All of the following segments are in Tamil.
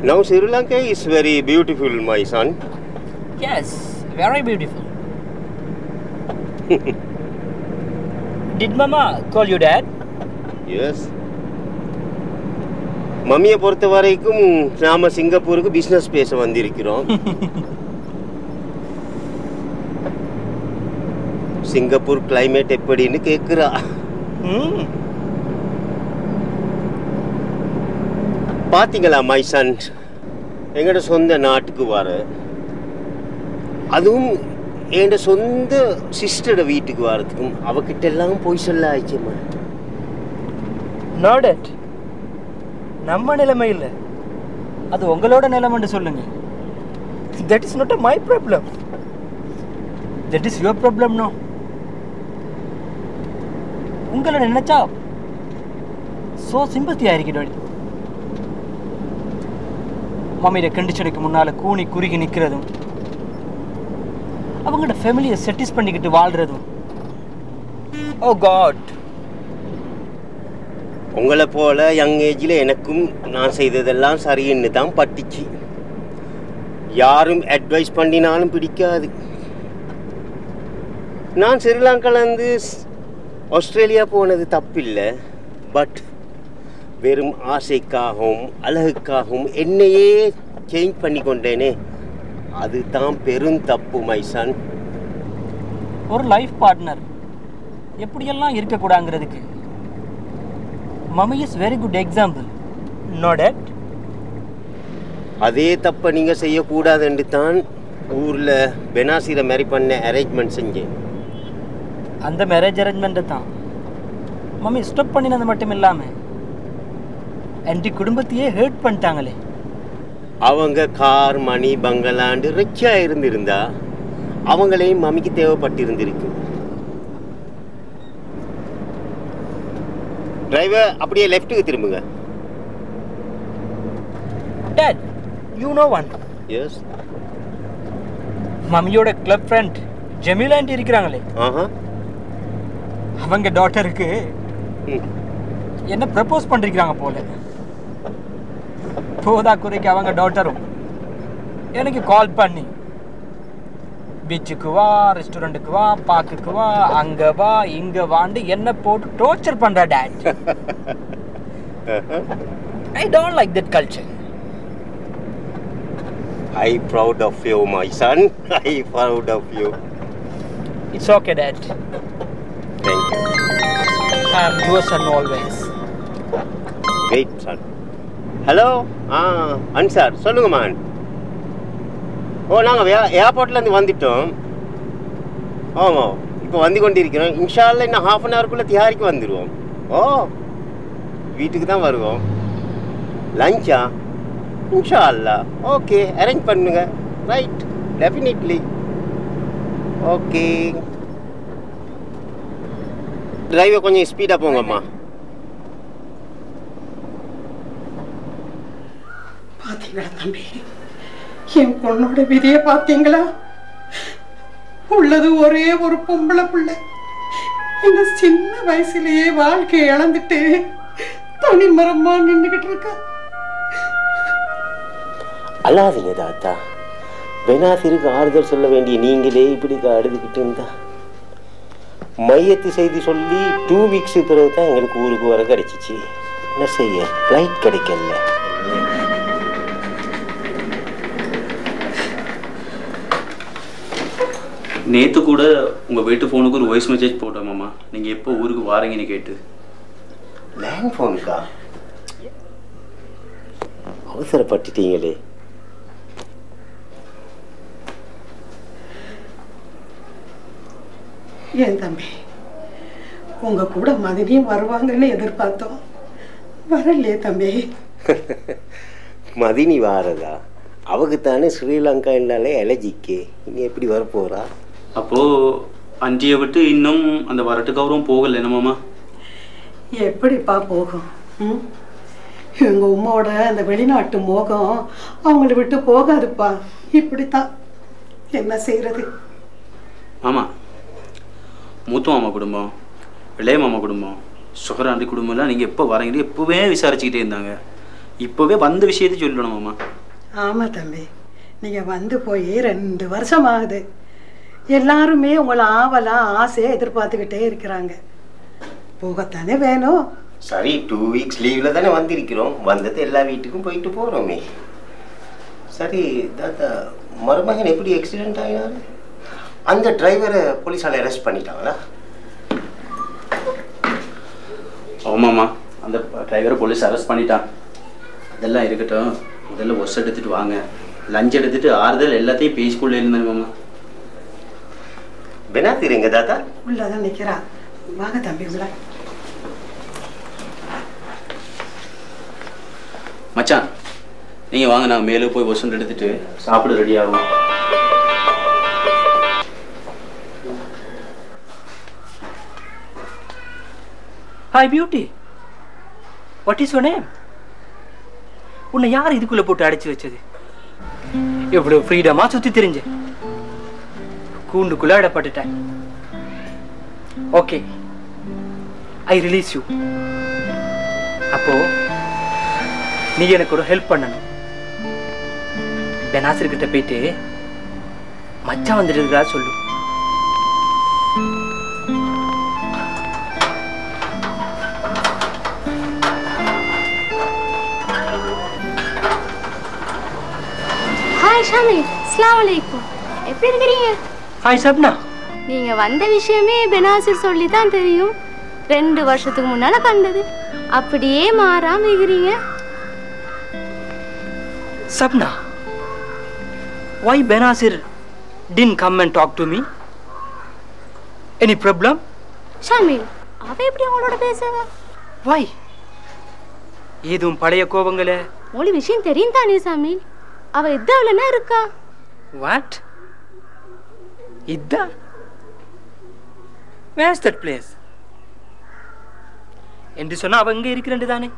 Now Sri Lanka is very beautiful, my son. Yes, very beautiful. Did Mama call you dad? Yes. மம்மியை பொறுத்த வரைக்கும் நாம சிங்கப்பூருக்கு பிசினஸ் பேச வந்திருக்கிறோம் சிங்கப்பூர் climate எப்படின்னு கேட்குறா Hmm. பாத்தீங்களா மை சன் எங்கட சொந்த நாட்டுக்கு வர அதுவும் என் சொந்த சிஸ்டரோட வீட்டுக்கு வரதுக்கும் அவகிட்ட எல்லாம் போய் சொல்ல ஆயிடுச்சுமா No dad. நம்ம நிலைமை இல்லை அது உங்களோட நிலைமைன்னு சொல்லுங்க that is not my problem that is your problem no உங்களை நினைச்சா சோ சிம்பத்தி ஆயிருக்கிட்டோடி மம்மியோட கண்டிஷனுக்கு முன்னால கூனி குறுகி நிற்கிறதும் அவங்களோட ஃபேமிலியை செட்டிஸ் பண்ணிக்கிட்டு வாழ்றதும் ஓ காட் உங்களை போல யங் ஏஜில் எனக்கும் நான் செய்ததெல்லாம் சரின்னு தான் பட்டுச்சு யாரும் அட்வைஸ் பண்ணினாலும் பிடிக்காது நான் ஸ்ரீலங்காலேருந்து ஆஸ்திரேலியா போனது தப்பில்லை பட் வெறும் ஆசைக்காகவும் அழகுக்காகவும் என்னையே சேஞ்ச் பண்ணி கொண்டேனே அதுதான் பெரும் தப்பு மை சன் ஒரு லைஃப் பார்ட்னர் எப்படியெல்லாம் இருக்கக்கூடாங்கிறதுக்கு mummy is very good example no dad அதே தப்பை நீங்கள் செய்யக்கூடாதுன்னு தான் ஊரில் பெனாசிரை மாதிரி பண்ண அரேஞ்ச்மெண்ட் செஞ்சேன் அந்த மேரேஜ் அரேஞ்ச்மெண்ட்டு தான் மம்மி ஸ்டாப் பண்ணினது மட்டும் இல்லாமல் என்டி குடும்பத்தையே ஹேர்ட் பண்ணிட்டாங்களே அவங்க கார் மணி பங்களாண்டு ரிச்சா இருந்திருந்தா அவங்களையும் மம்மிக்கு தேவைப்பட்டிருந்திருக்கு டிரைவர் அப்படியே லெஃப்ட்டுக்கு திரும்புங்க dad you know one yes மம்மியோட கிளப் ஃப்ரெண்ட் ஜெமிலா ஆண்டி இருக்கிறாங்களே ஆஹா அவங்க டாட்டருக்கு ம். என்ன ப்ரப்போஸ் பண்ணிருக்கிறாங்க போல போதா குறைக்கு அவங்க டாட்டரும் எனக்கு கால் பண்ணி பீச்சுக்கு வா ரெஸ்டாரண்ட்டுக்கு வா பார்க்குக்கு வா அங்க வா இங்க வாண்டு என்ன போட்டு டோர்ச்சர் பண்ற dad I don't like that culture I proud of you my son I proud of you it's okay dad thank you I am your son always wait son hello ஆ அன்சார் சொல்லுங்க மேன் ஓ நாங்கள் ஏர்போர்ட்லேருந்து வந்துட்டோம் ஆமாம் இப்போ வந்து கொண்டிருக்கிறோம் இன்ஷால்ல இன்னும் ஹாஃப் அன் ஹவருக்குள்ளே திஹாரிக்கு வந்துடுவோம் ஓ வீட்டுக்கு தான் வருவோம் லஞ்சா இன்ஷா அல்லா ஓகே அரேஞ்ச் பண்ணுங்க ரைட் டெஃபினெட்லி ஓகே டிரைவர் கொஞ்சம் ஸ்பீடாக போங்கம்மா பாத்தீங்களா தம்பி என் பொண்ணோட விதியை பாத்தீங்களா உள்ளது ஒரே ஒரு பொம்பளை பிள்ளை இந்த சின்ன வயசுலயே வாழ்க்கையை இழந்துட்டு தனிமரமா நின்றுகிட்டு இருக்கா அல்லாதீங்க தாத்தா பெனாசிருக்கு ஆறுதல் சொல்ல வேண்டிய நீங்களே இப்படி அழுதுகிட்டு இருந்தா மையத்து செய்தி சொல்லி டூ வீக்ஸ் பிறகு தான் எங்களுக்கு ஊருக்கு வர கிடைச்சிச்சு என்ன செய்ய ஃப்ளைட் கிடைக்கல நேற்று கூட உங்கள் வீட்டு ஃபோனுக்கு ஒரு வாய்ஸ் மெசேஜ் போட்டோம் மாமா நீங்கள் எப்போ ஊருக்கு வாரீங்கன்னு கேட்டு லேண்ட் ஃபோனுக்கா அவசரப்பட்டுட்டீங்களே ஏன் தம்பி உங்க கூட மதினியும் வருவாங்கன்னு எதிர்பார்த்தோம் வரலையே தம்பி மதினி வாரதா அவக்கு தானே ஸ்ரீலங்கா என்னாலே அலர்ஜிக்கு இனி எப்படி வரப்போறா அப்போது அஞ்சியை விட்டு இன்னும் அந்த வரட்டுக்கு அவரும் போகலை என்ன மாமா எப்படிப்பா போகும் ம்? இவங்க உம்மாவோட அந்த வெளிநாட்டு மோகம் அவங்கள விட்டு போகாதுப்பா இப்படித்தான் என்ன செய்யறது மாமா மூத்த மாமா குடும்பம் இளைய மாமா குடும்பம் சுகராண்டி குடும்பம்லாம் நீங்கள் எப்போ வரீங்கன்னு எப்போவே விசாரிச்சுக்கிட்டே இருந்தாங்க இப்போவே வந்த விஷயத்தை சொல்லணும் மாமா ஆமாம் தம்பி நீங்கள் வந்து போய் ரெண்டு வருஷம் ஆகுது எல்லாருமே உங்களை ஆவலாக ஆசையாக எதிர்பார்த்துக்கிட்டே இருக்கிறாங்க போகத்தானே வேணும் சரி டூ வீக்ஸ் லீவில் தானே வந்திருக்கிறோம் வந்தது எல்லா வீட்டுக்கும் போயிட்டு போகிறோமே சரி தாத்தா மருமகன் எப்படி ஆக்சிடென்ட் ஆகினாரு அந்த டிரைவரை போலீஸால் அரெஸ்ட் பண்ணிட்டாங்களா ஆமாம்மா அந்த டிரைவரை போலீஸ் அரெஸ்ட் பண்ணிட்டான் அதெல்லாம் இருக்கட்டும் முதல்ல ஒர்ஸ் எடுத்துட்டு வாங்க லஞ்ச் எடுத்துட்டு ஆறுதல் எல்லாத்தையும் பேசிக்கொள்ளே இருந்தேன் மாமா பெனாத்திருங்க தாத்தா உள்ளதான் நிற்கிறா வாங்க தம்பி உள்ள மச்சான் நீங்கள் வாங்க நான் மேலே போய் ஒர்ஸ் எடுத்துட்டு சாப்பிட ரெடி ஆகும் hi beauty what is your name உன்னை யார் இதுக்குள்ள போட்டு அடைச்சு வச்சது எவ்வளவு ஃப்ரீடமா சுத்தி தெரிஞ்ச கூண்டுக்குள்ள அடப்பட்டுட்டேன் ஓகே ஐ ரிலீஸ் யூ அப்போ நீ எனக்கு ஒரு ஹெல்ப் பண்ணணும் பெனாசிர் கிட்ட போயிட்டு மச்சான் வந்துட்டு சொல்லு ஹாய் ஷாமி அஸ்ஸலாமு அலைக்கும் எப்படி இருக்கிறீங்க ஹாய் சப்னா நீங்க வந்த விஷயமே பெனாசிர் சொல்லி தான் தெரியும் ரெண்டு வருஷத்துக்கு முன்னால கண்டது அப்படியே மாறாம இருக்கிறீங்க Sabna, why Benazir didn't come and talk to me? Any problem? ஷாமில் அவ எப்படி உங்களோட பேசுவா Why? ஏதும் பழைய கோபங்களே உங்களுக்கு விஷயம் தெரியும் தானே சாமில் அவ இதாவலனா இருக்கா வாட் இதா வேர்ஸ் தட் பிளேஸ் என்று சொன்னா அவ இங்க இருக்கிறேன் தானே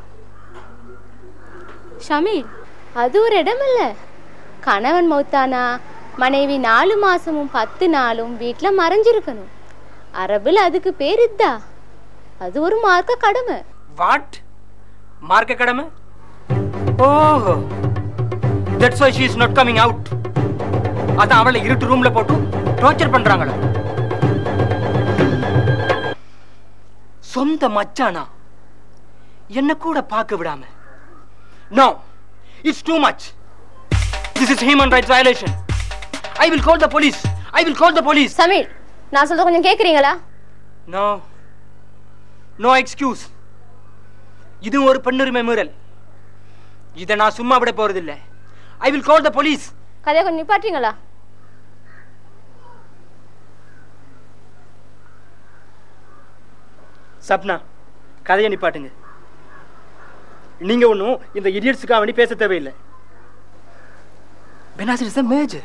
ஷமீல் அது ஒரு இடம் இல்ல கணவன் மௌத்தானா மனைவி நாலு மாசமும் பத்து நாளும் வீட்டுல மறைஞ்சிருக்கணும் அரபுல அதுக்கு பேர் இதா அது ஒரு மார்க்க கடமை வாட் மார்க்க கடமை ஓஹோ that's why she is not coming out அதான் அவளை இருட்டு ரூம்ல போட்டு டார்ச்சர் பண்றாங்களா சொந்த மச்சானா என்ன கூட பார்க்க விடாம no it's too much this is human rights violation I will call the police I will call the police Sameer நான் சொல்றத கொஞ்சம் கேக்குறீங்களா நோ நோ எக்ஸ்கியூஸ் இது ஒரு பெண்ணுரிமை மீறல் இதை நான் சும்மா விட போறதில்ல ஐ வில் கால் த போலீஸ் கதையை கொஞ்சம் நிப்பாட்டுறீங்களா சப்னா கதையை நிப்பாட்டுங்க நீங்க ஒன்றும் இந்த இடியட்ஸுக்காக வேண்டி பேச தேவையில்லை Benazir is a major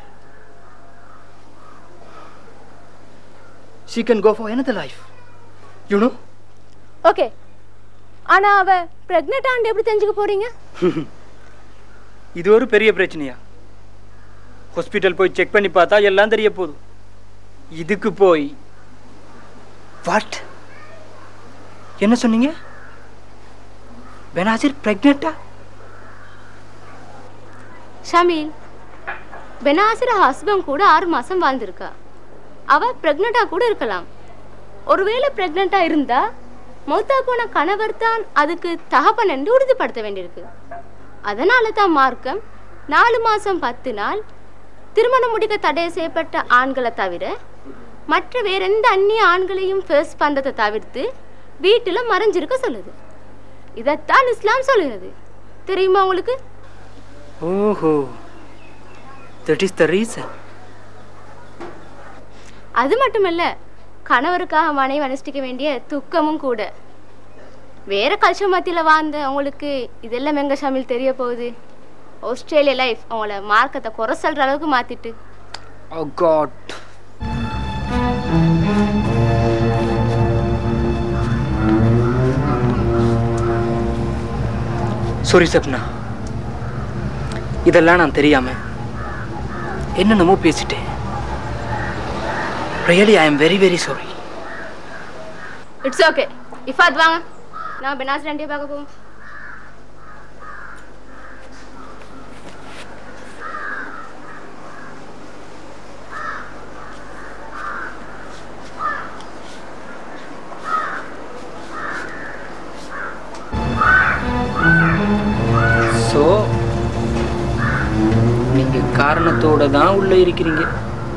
she can go for எனது லைஃப் யூ நோ ஓகே ஆனா அவ பிரெக்னென்ட் ஆண்டு எப்படி தெரிஞ்சுக்க போறீங்க இது ஒரு பெரிய பிரச்சனையா ஹாஸ்பிட்டல் போய் செக் பண்ணி பார்த்தா எல்லாம் தெரிய போகுது இதுக்கு போய் வாட் என்ன சொன்னீங்க பெனாசிர் பிரெக்னெண்டா ஷமீல் பெனாசிர ஹஸ்பண்ட் கூட ஆறு மாசம் வாழ்ந்திருக்கா அவ பிரெக்னெண்டா கூட இருக்கலாம் ஒருவேளை பிரெக்னெண்டா இருந்தா மௌத்தா போன கணவர் தான் அதுக்கு தகப்பன் என்று உறுதிப்படுத்த வேண்டியிருக்கு அதனால தான் மார்க்கம் நாலு மாசம் பத்து நாள் திருமணம் முடிக்க தடை செய்யப்பட்ட ஆண்களை தவிர மற்ற வேற எந்த அந்நிய ஆண்களையும் ஃபேஸ் பண்றதை தவிர்த்து வீட்டுல மறைஞ்சிருக்க சொல்லுது இதைத்தான் இஸ்லாம் சொல்லுகிறது தெரியுமா உங்களுக்கு ஓஹோ தட் இஸ் த ரீசன் அது மட்டுமல்ல கணவருக்காக மனைவி அனுஷ்டிக்க வேண்டிய துக்கமும் கூட வேற கல்ச்சர் மத்தியில் வாழ்ந்த அவங்களுக்கு இதெல்லாம் எங்க ஷமில் தெரிய போகுது ஆஸ்திரேலியா லைஃப் அவங்கள மார்க்கத்தை குறை சொல்ற அளவுக்கு மாத்திட்டு Oh God. சாரி சப்னா இதெல்லாம் நான் தெரியாம என்னென்னமோ பேசிட்டேன் really I am very very sorry it's okay Iffat வாங்க நான் பெனாஸ் ரெண்டே பார்க்க போவோம் காரணத்தோட தான் உள்ள இருக்கிறீங்க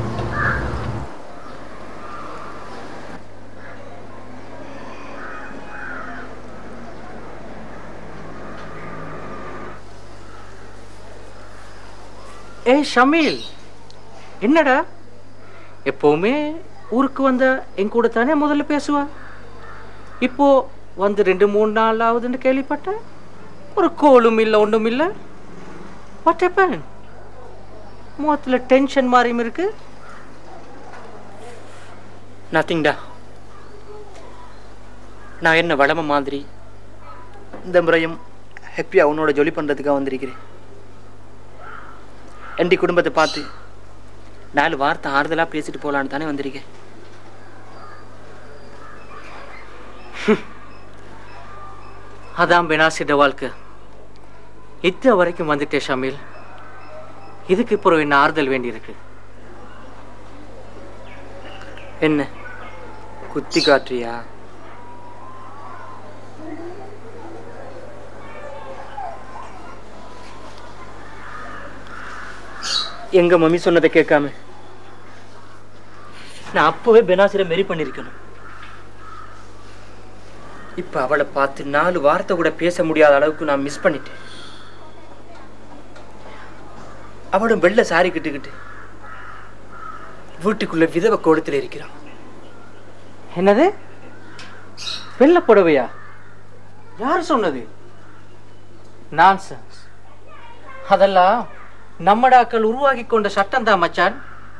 ஏய் ஷமீல் என்னடா எப்பவுமே ஊருக்கு வந்த என் கூட தானே முதல்ல பேசுவா இப்போ வந்து ரெண்டு மூணு நாள் ஆகுதுன்னு கேள்விப்பட்டேன் ஒரு கோலும் இல்லை ஒன்றும் இல்லை வாட் ஹேப்பன் முகத்தில் டென்ஷன் மாதிரியும் இருக்கு நத்திங்டா நான் என்ன வளம மாதிரி இந்த முறையும் ஹாப்பியாக உன்னோட ஜொலி பண்ணுறதுக்காக வந்திருக்கிறேன் என் குடும்பத்தை பார்த்து நாலு வார்த்தை ஆறுதலாக பேசிட்டு போகலான்னு தானே வந்திருக்கேன் ஹம். அதான் பெனாசிட வாழ்க்கை இத்த வரைக்கும் வந்துட்டே ஷமீல் இதுக்கு அப்புறம் என்ன ஆறுதல் வேண்டியிருக்கு என்ன குத்தி காட்டுறியா எங்க மம்மி சொன்னதை கேட்காம நான் அப்பவே பெனாசிரை மெரி பண்ணிருக்கணும் இப்ப அவளை பார்த்து நாலு வார்த்தை கூட பேச முடியாத அளவுக்கு நான் மிஸ் பண்ணிட்டேன் அவளும் வெள்ளை சாரி கிட்டுக்கிட்டு வீட்டுக்குள்ள விதவ கோலத்தில் இருக்கிறான் என்னது வெள்ளை புடவையா யார் சொன்னது நான்சென்ஸ் அதெல்லாம் நம்மடாக்கள் உருவாக்கி கொண்ட சட்டம் தான் மச்சான்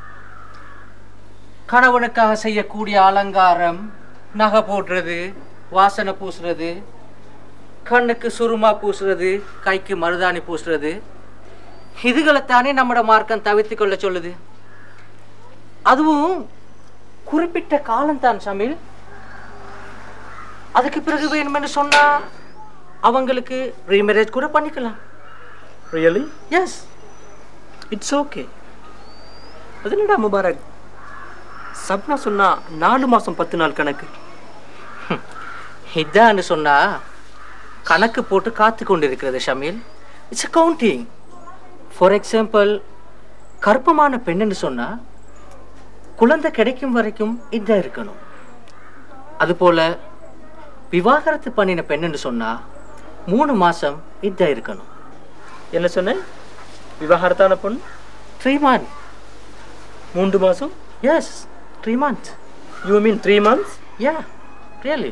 கணவனுக்காக செய்யக்கூடிய அலங்காரம் நகை போடுறது வாசனை பூசுறது கண்ணுக்கு சுருமா பூசுறது கைக்கு மருதாணி பூசுறது இதுகளைத்தானே நம்மட மார்க்கம் தவிர்த்து கொள்ள சொல்லுது அதுவும் குறிப்பிட்ட காலம்தான் சமில் அதுக்கு பிறகு வேணுமென்று சொன்னா அவங்களுக்கு ரீமேரேஜ் கூட பண்ணிக்கலாம் ரியலி எஸ் இட்ஸ் ஓகே அது என்னடா முபாரக் சப்னா சொன்னா நாலு மாசம் பத்து நாள் கணக்கு ஹம், இதான்னு சொன்னா கணக்கு போட்டு காத்து கொண்டு இருக்கிறது Shameel it's counting for example கற்பமான பெண்ணுன்னு சொன்னா குழந்தை கிடைக்கும் வரைக்கும் இதான் இருக்கணும் அதுபோல விவாகரத்து பண்ணின பெண்ணுன்னு சொன்னா மூணு மாசம் இதான் இருக்கணும் என்ன சொன்னேன் விவாகரத்தான பொண்ணு த்ரீ மந்த் மூன்று மாதம் yes three month you mean three months yeah really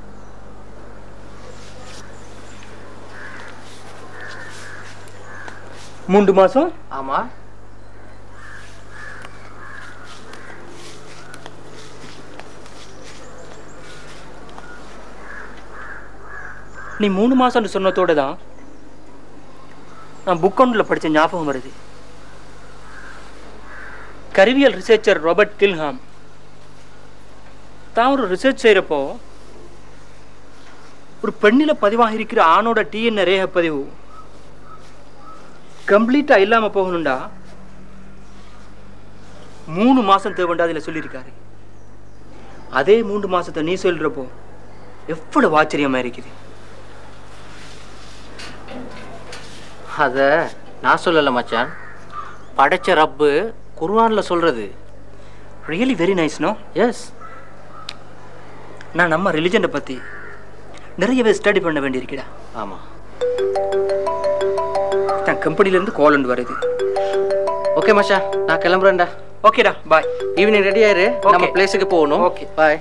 மூன்று மாதம் ஆமாம் நீ மூணு மாதம்னு சொன்னதோட தான் நான் புக் ஒன்றில் படித்த ஞாபகம் வருது கருவியல் ரிசர்ச்சர் ராபர்ட் கில்ஹாம் தான் ஒரு ரிசர்ச் செய்கிறப்போ ஒரு பெண்ணில் பதிவாக இருக்கிற ஆணோட டிஎன்ஏ ரேக பதிவு கம்ப்ளீட்டாக இல்லாமல் போகணும்டா மூணு மாதம் தேவைண்டா அதில் சொல்லியிருக்காரு அதே மூன்று மாசத்தை நீ சொல்கிறப்போ எவ்வளவு ஆச்சரியமா இருக்குது அத நான் சொல்லல மச்சான் படைச்ச ரப்பு குர்ஆன்ல சொல்றது really very nice no yes நான் நம்ம ரிலிஜனை பற்றி நிறையவே ஸ்டடி பண்ண வேண்டியிருக்குடா ஆமா நான் கம்பெனிலேருந்து கால் ஒன்று வருது ஓகே மச்சான் நான் கிளம்புறேன்டா ஓகேடா பாய் ஈவினிங் ரெடி ஆயிரு நம்ம Okay. பிளேஸுக்கு போகணும் Okay. பாய்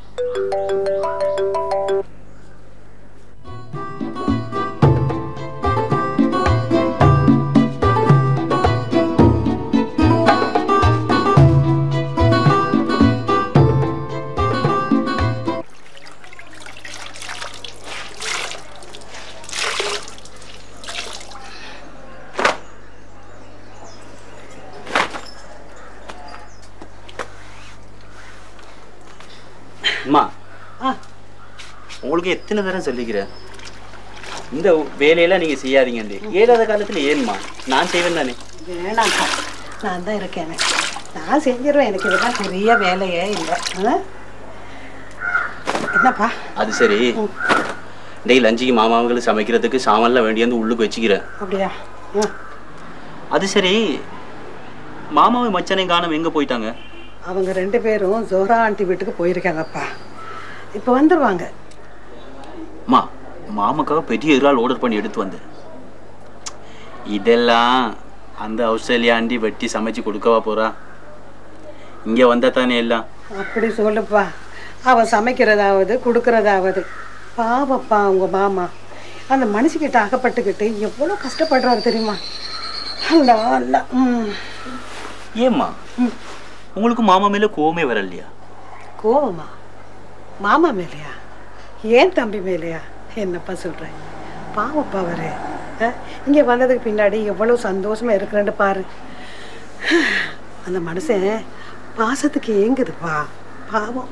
அம்மா ஆ உங்களுக்கு எத்தனை தரம் சொல்லிக்கிறேன் இந்த வேலையெல்லாம் நீங்க செய்யாதீங்க ஏழாத காலத்துல ஏன்மா நான் செய்வேன் தானே வேணாம்ப்பா நான் தான் இருக்கேனே நான் செஞ்சிருவேன் எனக்கு இதெல்லாம் பெரிய வேலையே இல்லை ஆ? என்னப்பா அது சரி டெய்லி லஞ்சுக்கு மாமாவங்களுக்கு சமைக்கிறதுக்கு சாமான்லாம் வேண்டிய வந்து உள்ளுக்கு வச்சுக்கிறேன் அப்படியா ஆ அது சரி மாமாவும் மச்சானையும் காணோம் எங்கே போயிட்டாங்க அவங்க ரெண்டு பேரும் ஜோரா ஆண்டி வீட்டுக்கு போயிருக்காங்கப்பா இப்போ வந்துடுவாங்க அம்மா மாமாக்காக பெரிய இறால் ஆர்டர் பண்ணி எடுத்து வந்தேன் இதெல்லாம் அந்த ஆஸ்திரேலியா ஆண்டி வெட்டி சமைச்சு கொடுக்கவா போறா இங்கே வந்தா தானே எல்லாம் அப்படி சொல்லுப்பா அவ சமைக்கிறதாவது கொடுக்கறதாவது பாவப்பா உங்க மாமா அந்த மனுஷிக்கிட்ட அகப்பட்டுக்கிட்டு எவ்வளோ கஷ்டப்படுறாரு தெரியுமா அல்லா அல்லா ம் ஏம்மா உங்களுக்கு மாமா மேல கோவமே வரலையா கோவமா மாமா மேலையா ஏன் தம்பி மேலையா என்னப்பா சொல்கிறேன் பாவப்பா அவரு இங்கே வந்ததுக்கு பின்னாடி எவ்வளோ சந்தோஷமா இருக்கிறேன்னு பாரு அந்த மனுஷன் பாசத்துக்கு ஏங்குதுப்பா பாவம்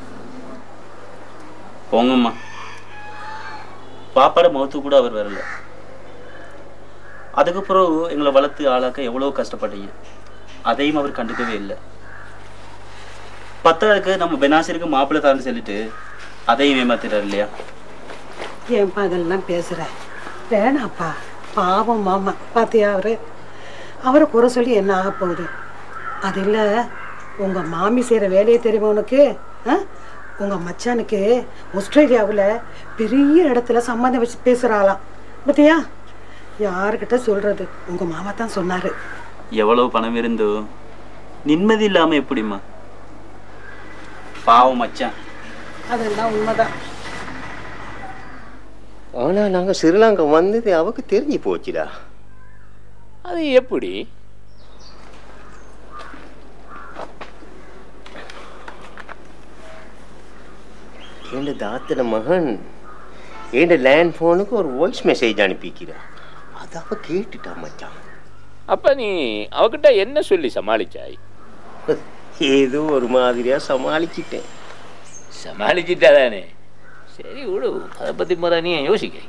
போங்கம்மா பாப்பாட முகத்துக்கு கூட அவர் வரல அதுக்கப்புறம் எங்களை வளர்த்து ஆளாக்க எவ்வளோ கஷ்டப்பட்டீங்க அதையும் அவர் கண்டுக்கவே இல்லை பத்தாவதுக்கு நம்ம பெனாசிருக்கு மாப்பிள்ளை தான்னு சொல்லிட்டு அதையும் ஏமாத்திட்டார் இல்லையா ஏன்பா அதெல்லாம் பேசுற வேணாப்பா பாவம் மாமா பாத்தியா அவரு அவரை குறை சொல்லி என்ன ஆக போகுது அது இல்லை உங்க மாமி செய்கிற வேலையை தெரியுமா உனக்கு ஆ? உங்க மச்சானுக்கு ஆஸ்திரேலியாவில் பெரிய இடத்துல சம்மந்தம் வச்சு பேசுறாளாம் பாத்தியா யாருக்கிட்ட சொல்றது உங்க மாமா தான் சொன்னாரு எவ்வளவு பணம் இருந்தோ நிம்மதி இல்லாம எப்படிம்மா பாவம் மச்சான் அதெல்லாம் உண்மைதான் ஆனா நாங்க ஸ்ரீலங்கா வந்தது அவக்கு தெரிஞ்சு போச்சுடா அது எப்படி என் தாத்தன மகன் என் லேண்ட் ஃபோனுக்கு ஒரு வாய்ஸ் மெசேஜ் அனுப்பிக்கிறா அது அவ கேட்டுட்டா மச்சான் அப்ப நீ அவகிட்ட என்ன சொல்லி சமாளிச்சாய் ஏதோ ஒரு மாதிரியா சமாளிச்சிட்டேன் சமாளிச்சிட்டா தானே சரி விடு அதை பத்தி முறை நீ ஏன் யோசிக்க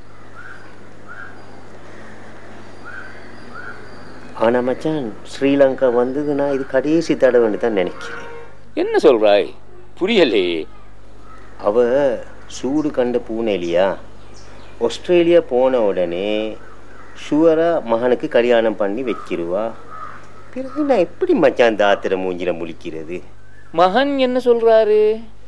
ஆனா மச்சான் ஸ்ரீலங்கா வந்தது நான் இது கடைசி தடவைன்னு தான் நினைக்கிறேன் என்ன சொல்றாய் புரியலையே அவ சூடு கண்ட பூனேலியா ஆஸ்திரேலியா போன உடனே ஷுவரா மகனுக்கு கல்யாணம் பண்ணி வச்சிருவா பிறகு நான் எப்படி மச்சான் தாத்திர மூஞ்சில முழிக்கிறது மகன் என்ன சொல்றாரு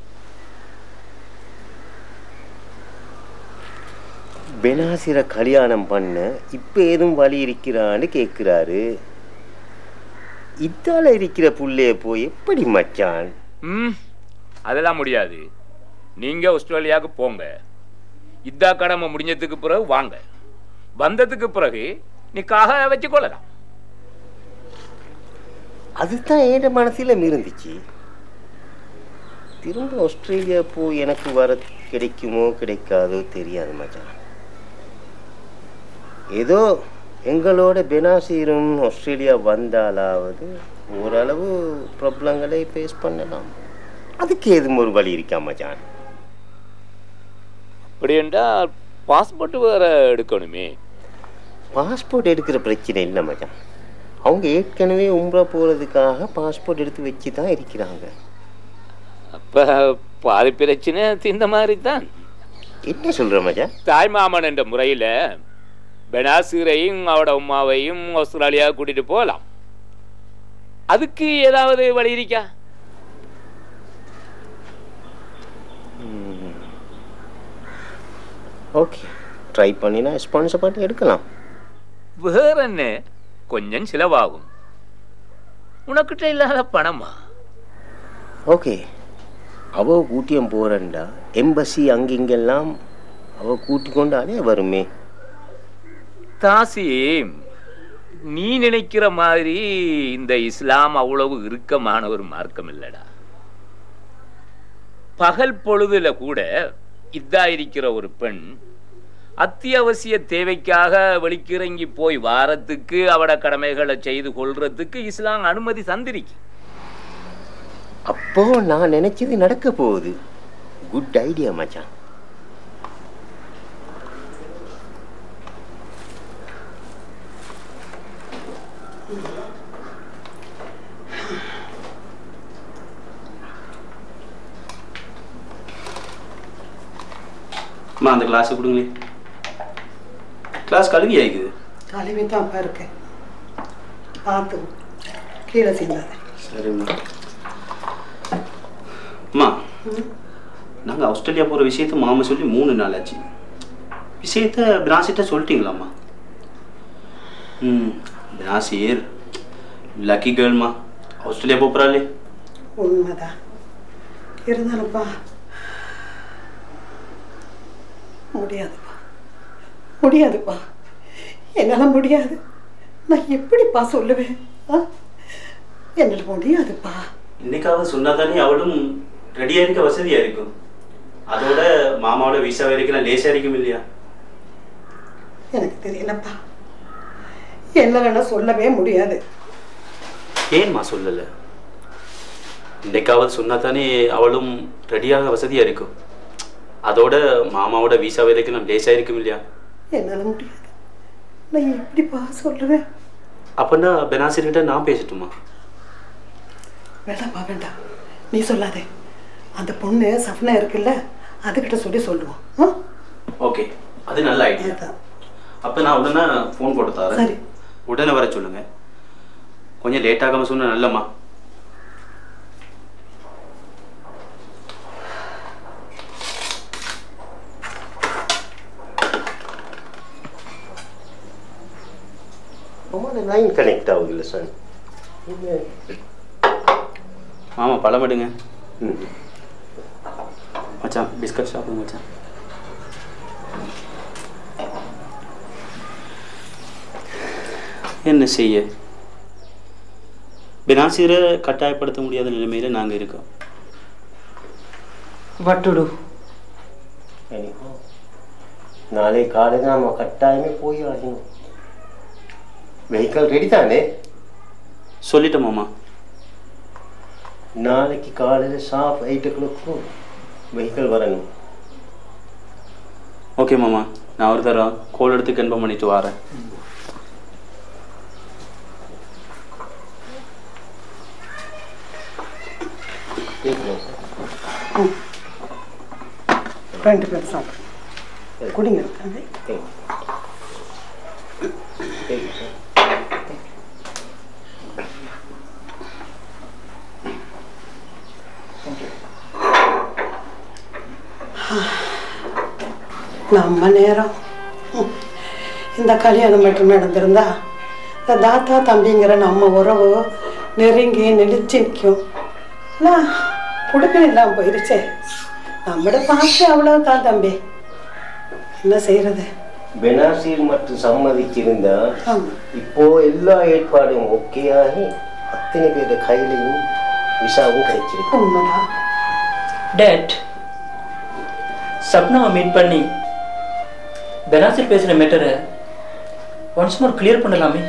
பெனாசிர கல்யாணம் பண்ண இப்போ ஏதும் வழி இருக்கிறான்னு கேட்குறாரு இதால இருக்கிற புள்ளைய போய் எப்படி மச்சான் ம் அதெல்லாம் முடியாது நீங்க ஆஸ்திரேலியாவுக்கு போங்க இதா கடமை முடிஞ்சதுக்கு பிறகு வாங்க வந்ததுக்கு பிறகு நிக்காக வச்சு கொள்ளலாம் அதுதான் என் மனசில் இருந்துச்சு திரும்ப ஆஸ்திரேலியா போய் எனக்கு வர கிடைக்குமோ கிடைக்காதோ தெரியாது மச்சான் ஏதோ எங்களோட பெனாசீரும் ஆஸ்திரேலியா வந்தாலாவது ஓரளவு ப்ராப்ளங்களை ஃபேஸ் பண்ணலாம் அதுக்கு எதுவும் ஒரு வழி இருக்கா மச்சான் அப்படி என்றால் பாஸ்போர்ட் வேற எடுக்கணுமே பாஸ்போர்ட் எடுக்கிற பிரச்சனை இல்லை மச்சான் அவங்க ஏற்கனவே உம்ரா போகிறதுக்காக பாஸ்போர்ட் எடுத்து வச்சு தான் இருக்கிறாங்க அப்ப பாதி பிரச்சனை இந்த மாதிரி தான் என்ன சொல்கிற மச்சான் தாய் மாமன் என்ற முறையில் பெனாசீரையும் அவட உமாவையும் ஆஸ்திரேலியா கூட்டிட்டு போகலாம் அதுக்கு ஏதாவது வழி இருக்கா ஓகே ட்ரை பண்ணினா ஸ்பான்சர் பண்ணி எடுக்கலாம் வேற என்ன கொஞ்சம் செலவாகும் உனக்கிட்ட இல்லாத பணமா ஓகே அவ கூட்டியம் போறண்டா எம்பசி அங்கிங்கெல்லாம் அவ கூட்டி கொண்டாலே வருமே தாசிம் நீ நினைக்கிற மாதிரி இந்த இஸ்லாம் அவ்வளவு இறுக்கமான ஒரு மார்க்கம் இல்லடா பகல் பொழுதுல கூட இதா இருக்கிற ஒரு பெண் அத்தியாவசிய தேவைக்காக வெளிக்கிறங்கி போய் வாரத்துக்கு அவட கடமைகளை செய்து கொள்றதுக்கு இஸ்லாம் அனுமதி தந்திருக்கு அப்போ நான் நினைச்சது நடக்க போகுது குட் ஐடியா மச்சான் அம்மா அந்த கிளாஸை கொடுங்களே கிளாஸ் கழுவி ஆயிக்குது கழுவி தான் இருக்கு பார்த்து கீழே சிந்தாத சரிம்மா அம்மா நாங்கள் ஆஸ்திரேலியா போகிற விஷயத்த மாமா சொல்லி மூணு நாள் ஆச்சு விஷயத்த பிராசிட்ட சொல்லிட்டீங்களாம்மா ம் பிராசியர் லக்கி கேர்ள்மா ஆஸ்திரேலியா போகிறாளே உண்மைதான் இருந்தாலும்ப்பா முடியாதுப்பா முடியாதுப்பா என்னால் முடியாது நான் எப்படிப்பா சொல்லுவேன் ஆ என்னால் முடியாதுப்பா இன்னைக்காவது சொன்னா தானே அவளும் ரெடியாக இருக்க வசதியாக இருக்கும் அதோட மாமாவோட விசா வரைக்கும் லேசாக இருக்கும் இல்லையா எனக்கு தெரியலப்பா என்னால் சொல்லவே முடியாது ஏன்மா சொல்லலை இன்னைக்காவது சொன்னா தானே அவளும் ரெடியாக வசதியாக இருக்கும் அதோட மாமாவோட விசா வரைக்கும் நான் லேசாக இருக்கும் இல்லையா என்னால் முடியாது நான் எப்படிப்பா சொல்லுவேன் அப்பன்னா பெனாசிர் கிட்ட நான் பேசட்டுமா வேண்டாம்ப்பா வேண்டாம் நீ சொல்லாதே அந்த பொண்ணு சஃப்னா இருக்குல்ல அதுகிட்ட சொல்லி சொல்லுவோம் ஆ ஓகே அது நல்ல ஐடியா அதான். அப்போ நான் உடனே ஃபோன் போட்டு தரேன் சரி உடனே வர சொல்லுங்க கொஞ்சம் லேட் ஆகாம சொன்னா நல்லம்மா உங்களோட லைன் கனெக்ட் ஆகுதில்ல சார் மாமா பழம் எடுங்க ம் மச்சான் பிஸ்கட் சாப்பிடுங்க மச்சான் என்ன செய்ய பெனாசிரை கட்டாயப்படுத்த முடியாத நிலைமையில நாங்க இருக்கோம் வாட் டு டு anyhow நாளை காலையில் நாம கட்டாயமே போய் ஆகணும் வெஹிக்கல் ரெடி தானே சொல்லிட்டேன் மாமா நாளைக்கு காலையில் ஷார்ப் எயிட் ஓ கிளாக்கும் வெஹிக்கல் வரணும் ஓகே மாமா நான் ஒரு தரம் கோல் எடுத்து கன்ஃபார்ம் பண்ணிட்டு வரேன் ரெண்டு பேரும் சாப்பிடுங்க குடிங்க தம்பி. Thank you. Thank you, sir. நம்ம நேரம் ம், இந்த கல்யாணம் மட்டும் நடந்திருந்தா இந்த தாத்தா தம்பிங்கிற நம்ம உறவு நெருங்கி நெடிச்சு நிற்கும் ஆனால் புடுக்கல் இல்லாமல் போயிருச்சே நம்மளோட பாசம் அவ்வளவுதான் தம்பி என்ன செய்யறது பெனாசீர் மற்றும் சம்மதிச்சிருந்தா ஆமாம் இப்போ எல்லா ஏற்பாடும் ஓகே ஆகி அத்தனை பேருடைய கையிலையும் விசாவும் கிடைச்சிருக்கு உண்மைதான் டேட் சப்னாவை மீட் பண்ணி பெனாசிர் பேசுகிற மேட்டரை ஒன்ஸ் மோர் கிளியர் பண்ணலாமே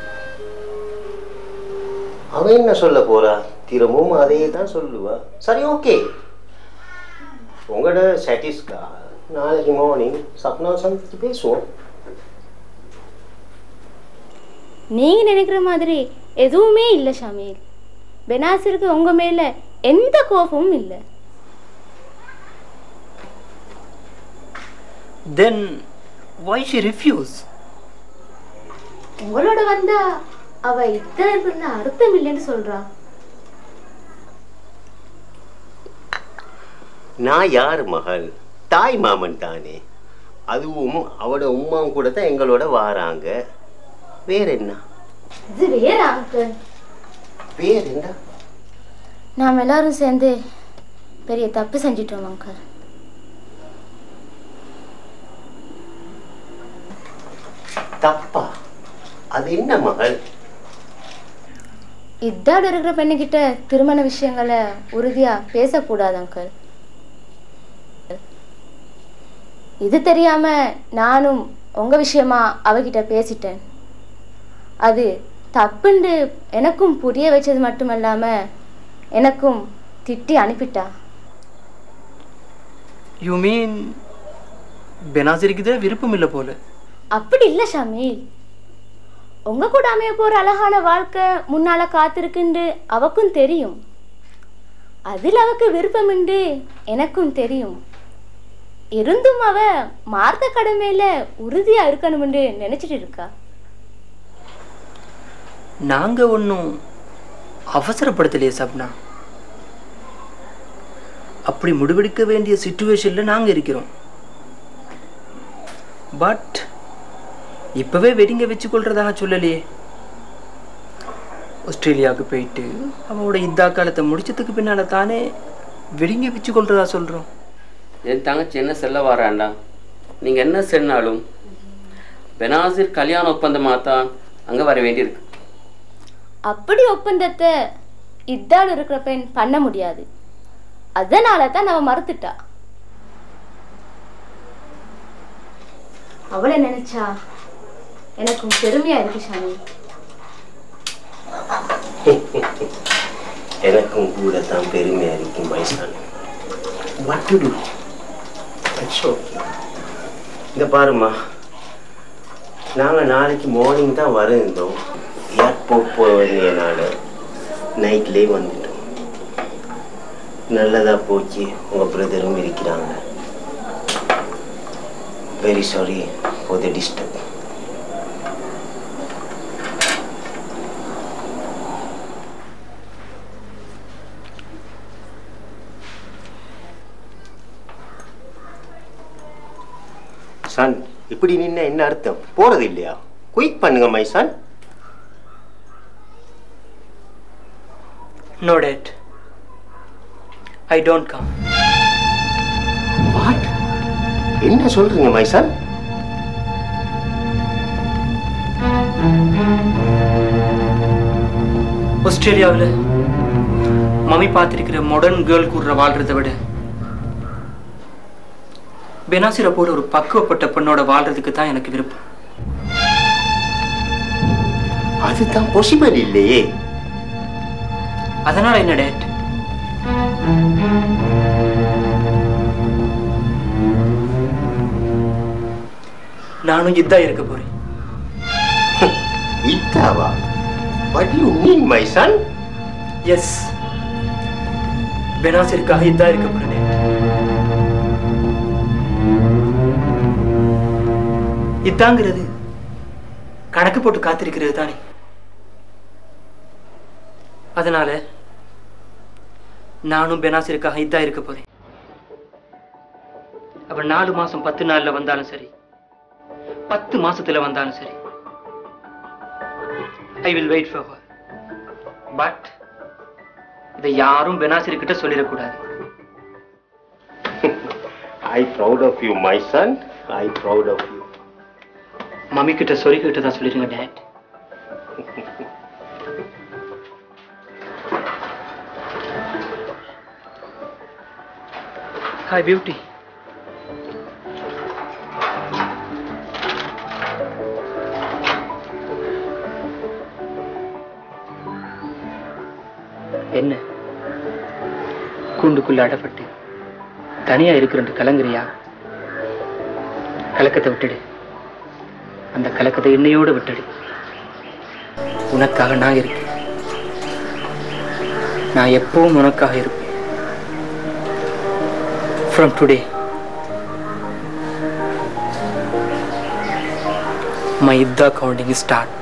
அவன் என்ன சொல்ல போறா திரும்பவும் அதையே தான் சொல்லுவா சரி ஓகே உங்களோட சாட்டிஸ்கா நாளைக்கு மார்னிங் சப்னா சந்திச்சு பேசுவோம் நீங்க நினைக்கிற மாதிரி எதுவுமே இல்லை ஷமீல் பெனாசிருக்கு உங்க மேல எந்த கோபமும் இல்லை தென் வை ஷி ரிஃப்யூஸ் உங்களோட வந்தா அவ இத்தனை பேர்ல அர்த்தம் இல்லைன்னு சொல்றா நான் யார் மகள் தாய் மாமன் தானே அதுவும் அவட உமாவும் கூட தான் எங்களோட வாராங்க வேற என்ன இது வேற அங்கிள் வேற என்ன நாம் எல்லாரும் சேர்ந்து பெரிய தப்பு செஞ்சிட்டோம் அங்கிள் தப்பா அது என்ன மகள் இதாட இருக்கிற பெண்ணுகிட்ட திருமண விஷயங்களை உறுதியா பேசக்கூடாது அங்கிள் இது தெரியாம நானும் உங்க விஷயமா அவகிட்ட பேசிட்டேன் அது தப்புண்டு எனக்கும் புரிய வச்சது மட்டுமல்லாம எனக்கும் திட்டி அனுப்பிட்டா யூ மீன் பெனாசிருக்கு தான் விருப்பம் இல்லை போல அப்படி இல்லை ஷமீல் உங்க கூட அமைய போற அழகான வாழ்க்கை முன்னால காத்திருக்குண்டு அவக்கும் தெரியும் அதில் அவக்கு விருப்பமுண்டு எனக்கும் தெரியும் இருந்தும் அவ மார்க்க கடமையில உறுதியா இருக்கணும்னு நினைச்சிட்டு இருக்கா நாங்கள் ஒன்றும் அவசரப்படுத்தலையே சப்னா அப்படி முடிவெடுக்க வேண்டிய சுச்சுவேஷனில் நாங்கள் இருக்கிறோம் பட் இப்போவே வெடிங்க வச்சுக்கொள்றதாக சொல்லலையே ஆஸ்திரேலியாவுக்கு போயிட்டு அவனோட இந்தா காலத்தை முடிச்சதுக்கு பின்னால தானே வெடிங்க வச்சுக்கொள்றதா சொல்கிறோம் என் தங்கச்சி என்ன செல்ல வராண்டா நீங்கள் என்ன சொன்னாலும் பெனாசிர் கல்யாண ஒப்பந்தமாக தான் அங்கே வர வேண்டியிருக்கு அப்படி ஒப்பந்தத்தை இதால் இருக்கிற பெண் பண்ண முடியாது அதனால தான் அவ மறுத்துட்டா அவளை நினைச்சா எனக்கும் பெருமையா இருக்கு சாமி எனக்கும் கூட தான் பெருமையா இருக்கும் my son what to do it's okay இந்த பாருமா நாங்கள் நாளைக்கு மார்னிங் தான் வர இருந்தோம் ஏர்போர்ட் போக வேண்டியனால நைட்லேயே வந்துட்டோம் நல்லதா போச்சு உங்கள் பிரதரும் இருக்கிறாங்க very sorry for the disturb son இப்படி நின்ன என்ன அர்த்தம் போறது இல்லையா குயிக் பண்ணுங்க my son no dad I don't come what என்ன சொல்றீங்க மை சன் ஆஸ்திரேலியாவில் மம்மி பார்த்திருக்கிற மாடர்ன் கேர்ள் கூடுற வாழ்றதை விட பெனாசிரை போல ஒரு பக்குவப்பட்ட பெண்ணோட வாழ்றதுக்கு தான் எனக்கு விருப்பம் அதுதான் பாசிபிள் இல்லையே அதனால என்ன டேட் நானும் இதான் இருக்க போறேன் இத்தாவா what you mean my son yes பெனாசிருக்காக இதான் இருக்க போறேன் இதாங்கிறது கணக்கு போட்டு காத்திருக்கிறது தானே அதனால நானும் பெனாசிருக்காக இதான் இருக்க போறேன் அவன் நாலு மாசம் பத்து நாள்ல வந்தாலும் சரி பத்து மாசத்துல வந்தாலும் சரி I will wait for but இதை யாரும் பெனாசிர் கிட்ட சொல்லிடக்கூடாது I proud of you my son I proud of you mummy கிட்ட சொல்லிக்கிட்டு தான் சொல்லிடுங்க டேட் ஹாய் பியூட்டி என்ன கூண்டுக்குள்ள அடப்பட்டு தனியா இருக்கிறன்ட்டு கலங்குறியா கலக்கத்தை விட்டுடு அந்த கலக்கத்தை என்னையோட விட்டுடு உனக்காக நான் இருக்கேன் நான் எப்பவும் உனக்காக இருப்பேன் ஃப்ரம் டுடே மை இதா கவுண்டிங் ஸ்டார்ட்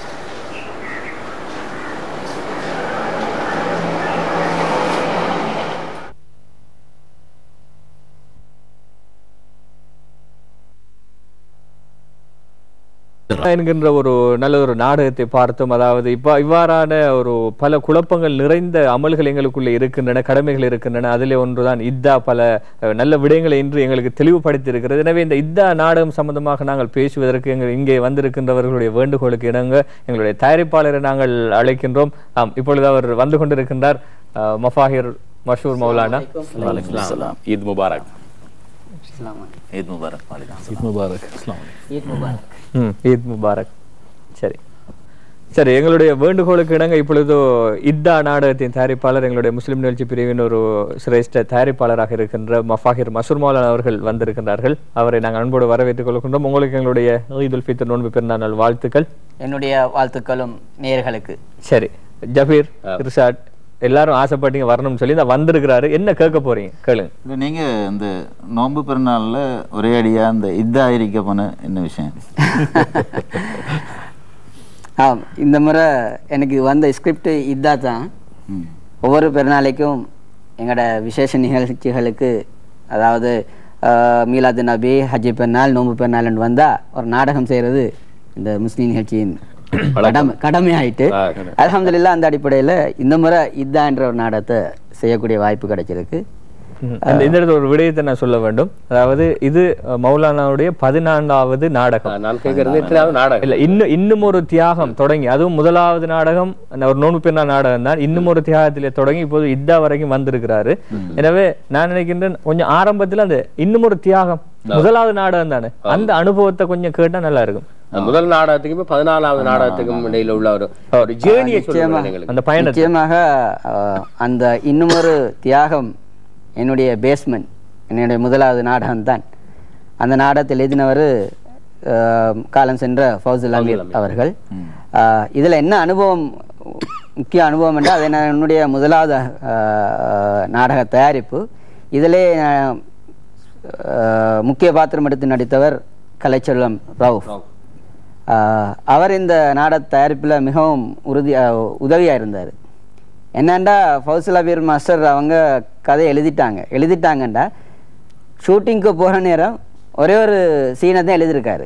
என்கின்ற ஒரு நல்ல ஒரு நாடகத்தை பார்த்தோம் அதாவது இப்ப இவ்வாறான ஒரு பல குழப்பங்கள் நிறைந்த அமல்கள் எங்களுக்குள்ள இருக்கின்றன கடமைகள் இருக்கின்றன அதிலே ஒன்றுதான் இத்தா பல அஹ், நல்ல விடயங்களை இன்று எங்களுக்கு தெளிவுபடுத்தி இருக்கிறது எனவே இந்த இத்தா நாடகம் சம்பந்தமாக நாங்கள் பேசுவதற்கு எங்கள் இங்கே வந்திருக்கின்றவர்களுடைய வேண்டுகோளுக்கு இணங்க எங்களுடைய தயாரிப்பாளரை நாங்கள் அழைக்கின்றோம் ஆம் இப்பொழுது அவர் வந்து கொண்டிருக்கின்றார் அஹ், மஃபாஹிர் மஷூர் மௌலானா ஈத் முபாரக் ஈத் முபாரக் வாலிகம் ஈத் முபாரக் ம் ஈத் முபாரக் சரி சரி எங்களுடைய வேண்டுகோளுக்கு இணங்க இப்பொழுது இத்தா நாடகத்தின் தயாரிப்பாளர் எங்களுடைய முஸ்லிம் நிகழ்ச்சி பிரிவின் ஒரு சிரேஷ்ட தயாரிப்பாளராக இருக்கின்ற மஃபாஹிர் மசூர் மௌலான் அவர்கள் வந்திருக்கின்றார்கள் அவரை நாங்கள் அன்போடு வரவேற்றுக் கொள்கின்றோம் உங்களுக்கு எங்களுடைய ஈத் உல் ஃபித்ர் நோன்பு பெருநாள் வாழ்த்துக்கள் என்னுடைய வாழ்த்துக்களும் நேயர்களுக்கு சரி ஜபீர் இர்ஷாட் எல்லாரும் ஆசைப்பட்டீங்க வரணும்னு சொல்லி நான் வந்திருக்கிறாரு என்ன கேட்க போறீங்க கேளுங்க இல்லை நீங்கள் இந்த நோன்பு பெருநாளில் ஒரே அடியாக இந்த இதா இருக்க போன என்ன விஷயம் ஆம் இந்த முறை எனக்கு வந்த ஸ்கிரிப்ட் இதாக தான் ம். ஒவ்வொரு பெருநாளைக்கும் எங்களோட விசேஷ நிகழ்ச்சிகளுக்கு அதாவது ஆஹ், மீலாது நபி ஹஜ்ஜி பெருநாள் நோம்பு பெருநாள்னு வந்தால் ஒரு நாடகம் செய்கிறது இந்த முஸ்லீம் நிகழ்ச்சியின் கடமை கடமையாயிட்டு அல்ஹம்துலில்லாஹ் அந்த அடிப்படையில் இந்த முறை இதான்ற ஒரு நாடகத்தை செய்யக்கூடிய வாய்ப்பு கிடைச்சிருக்கு ம். அந்த இந்த இடத்துல ஒரு விடயத்தை நான் சொல்ல வேண்டும் அதாவது இது அஹ், மௌலானாவுடைய பதினான்காவது நாடகம் நான் கேட்கறது எத்தனாவது நாடகம் இல்ல இன்னும் இன்னும் ஒரு தியாகம் தொடங்கி அதுவும் முதலாவது நாடகம் அந்த ஒரு நோன்பு பெருநாள் நாடகம் தான் இன்னும் ஒரு தியாகத்திலே தொடங்கி இப்போது இதா வரைக்கும் வந்திருக்கிறாரு எனவே நான் நினைக்கின்றேன் கொஞ்சம் ஆரம்பத்துல அந்த இன்னும் ஒரு தியாகம் முதலாவது நாடகம் தானே அந்த அனுபவத்தை கொஞ்சம் கேட்டா நல்லா இருக்கும் முதல் நாடகத்துக்கும் பதினாலாவது நாடகத்துக்கும் இடையில உள்ள ஒரு ஒரு ஜேர்னியை சொல்லுங்க எங்களுக்கு அந்த பயணத்தை நிச்சயமாக ஆஹ், அந்த இன்னும் ஒரு தியாகம் என்னுடைய பேஸ்மெண்ட் என்னுடைய முதலாவது நாடகம் தான் அந்த நாடகத்தில் எழுதினவர் காலம் சென்ற ஃபௌசுல் அமீர் அவர்கள் ஆஹ், இதுல என்ன அனுபவம் முக்கிய அனுபவம் என்றால் அது என்ன- என்னுடைய முதலாவது ஆஹ், நாடக தயாரிப்பு இதிலே ஆஹ், ஆஹ், முக்கிய பாத்திரம் எடுத்து நடித்தவர் கலைச்செல்வம் ரவுஃப் ஆஹ் அவர் இந்த நாடக தயாரிப்பில் மிகவும் உறுதி உதவியாக இருந்தார் என்னண்டா ஃபௌசுல் அபீர் மாஸ்டர் அவங்க கதை எழுதிட்டாங்க எழுதிட்டாங்கண்டா ஷூட்டிங்க்கு போகிற நேரம் ஒரே ஒரு சீனை தான் எழுதியிருக்காரு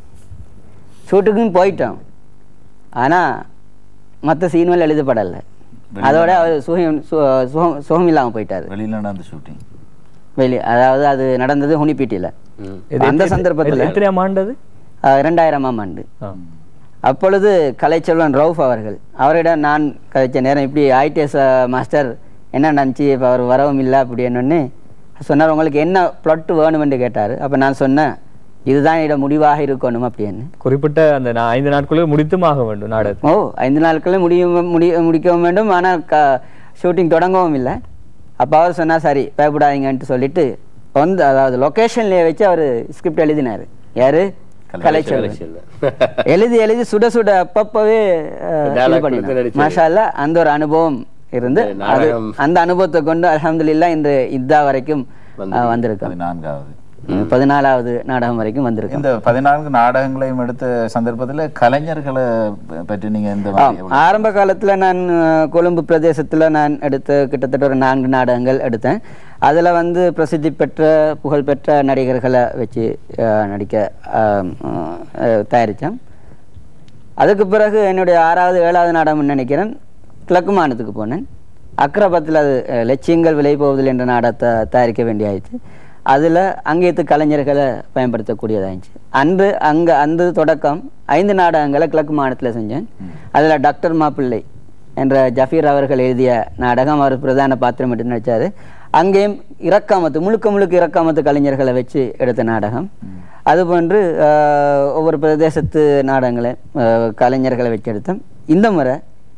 ஷூட்டுக்கும் போயிட்டோம் ஆனால் மற்ற சீன்கள் எழுதப்படலை அதோட அவர் சுகம் சு- சுகம் சுகம் இல்லாமல் போயிட்டார் வெளியில நடந்த ஷூட்டிங் வெளி அதாவது அது நடந்தது ஹுனிப்பீட்டியில் இது அந்த எத்தனை- சந்தர்ப்பத்தில் எத்தனையாம் ஆண்டது ரெண்டாயிரமாம் ஆண்டு ஆ. அப்பொழுது கலைச்செல்வன் ரவுஃப் அவர்கள் அவரிடம் நான் கதைச்ச நேரம் இப்படி ஐடிஎஸ் மாஸ்டர் என்ன நினச்சி இப்போ அவர் வரவும் இல்லை அப்படின்னு சொன்னார் உங்களுக்கு என்ன ப்ளொட் வேணுமென்று கேட்டார் அப்போ நான் சொன்னேன் இதுதான் இட முடிவாக இருக்கணும் அப்படின்னு குறிப்பிட்ட அந்த நா- ஐந்து நாட்களுக்கு முடித்தும் ஆக வேண்டும் நாடகத்தை ஓ ஐந்து நாட்களில் முடியும் முடி முடிக்கவும் வேண்டும் ஆனால் க ஷூட்டிங் தொடங்கவும் இல்லை அப்போ அவர் சொன்னார் சரி பயப்படாதீங்கன்ட்டு சொல்லிட்டு வந்து அதாவது லொக்கேஷன்லேயே வச்சு அவர் ஸ்கிரிப்ட் எழுதினார் யாரு கலைச்செல்வன் எழுதி எழுதி சுட சுட அப்பப்பவே அஹ், இது Dialogue பண்ணினார். கொடுத்து நடிச்சது. மாஷா அல்லாஹ், அந்த ஒரு அனுபவம் இருந்து இந்த அது நாடகம் அந்த அனுபவத்தை கொண்டு அல்ஹம்துலில்லாஹ் இன்று இதா வரைக்கும் அஹ், வந்திருக்கோம் பதினான்காவது பதினாலாவது நாடகம் வரைக்கும் வந்திருக்கோம் இந்த பதினான்கு நாடகங்களையும் எடுத்த சந்தர்ப்பத்துல கலைஞர்களை ப- பற்றி நீங்க இந்த ஆம். ஆரம்ப காலத்துல நான் அஹ், கொழும்பு பிரதேசத்துல நான் எடுத்த கிட்டத்தட்ட ஒரு நான்கு நாடகங்கள் எடுத்தேன் அதுல வந்து பிரசித்தி பெற்ற புகழ்பெற்ற நடிகர்களை வச்சு அஹ், நடிக்க ஆம், அஹ், தயாரித்தேன் அதுக்கு பிறகு என்னுடைய ஆறாவது ஏழாவது நாடகம் நினைக்கிறேன் கிழக்கு மாநிலத்துக்கு போனேன் அக்ரபத்தில் அது அஹ், லட்சியங்கள் விலை போவதில் என்ற நாடகத்தை தயாரிக்க வேண்டியாயிடுச்சு அதில் அங்கேத்து கலைஞர்களை பயன்படுத்தக்கூடியதாகிடுச்சு அன்று அங்கே அந்த தொடக்கம் ஐந்து நாடகங்களை கிழக்கு மாநிலத்தில் செஞ்சேன் அதில் டாக்டர் மாப்பிள்ளை என்ற ஜஃபீர் அவர்கள் எழுதிய நாடகம் அவர் பிரதான பாத்திரம் எடுத்து நடித்தார் அங்கேயும் இறக்காமத்து முழுக்க முழுக்க இறக்காமத்து கலைஞர்களை வச்சு எடுத்த நாடகம் அதுபோன்று ஆஹ், ஒவ்வொரு பிரதேசத்து நாடகங்களை ஆஹ், கலைஞர்களை வச்சு எடுத்தோம் இந்த முறை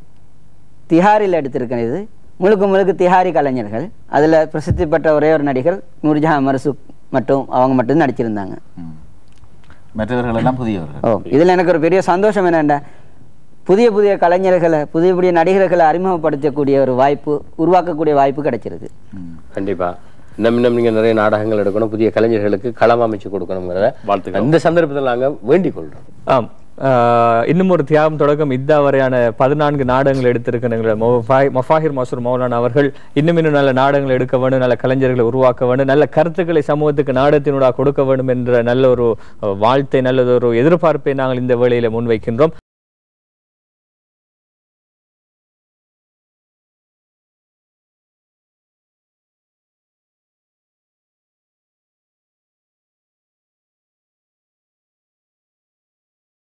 திஹாரில் எடுத்திருக்கேன் இது முழுக்க முழுக்க திஹாரி கலைஞர்கள் அதில் பிரசித்தி பெற்ற ஒரே ஒரு நடிகர் நூர்ஜஹான் மர்சுக் மட்டும் அவங்க மட்டும் நடிச்சிருந்தாங்க மற்றவர்கள் எல்லாம் புதியவர்கள் ஓ இதில் எனக்கு ஒரு பெரிய சந்தோஷம் என்னென்னா புதிய புதிய கலைஞர்களை புதிய புதிய நடிகர்களை அறிமுகப்படுத்தக்கூடிய ஒரு வாய்ப்பு உருவாக்கக்கூடிய வாய்ப்பு கிடைச்சிருக்கு கண்டிப்பா இன்னும் இன்னும் நீங்க நிறைய நாடகங்கள் எடுக்கணும் புதிய கலைஞர்களுக்கு களம் அமைச்சு கொடுக்கணுங்கிறத வாழ்த்துக்கள் இந்த சந்தர்ப்பத்தில் நாங்க வேண்டிக் கொள்றோம் ஆம் ஆஹ் இன்னும் ஒரு தியாகம் தொடக்கம் இதா வரையான பதினான்கு நாடகங்கள் எடுத்திருக்கிற மஃபாஹிர் மசூர் மௌலானா அவர்கள் இன்னும் இன்னும் நல்ல நாடகங்கள் எடுக்க வேண்டும் நல்ல கலைஞர்களை உருவாக்க வேண்டும் நல்ல கருத்துக்களை சமூகத்துக்கு நாடகத்தினூடாக கொடுக்க வேண்டும் என்ற நல்ல ஒரு அஹ், வாழ்த்தை நல்லதொரு எதிர்பார்ப்பை நாங்கள் இந்த வேளையில முன்வைக்கின்றோம்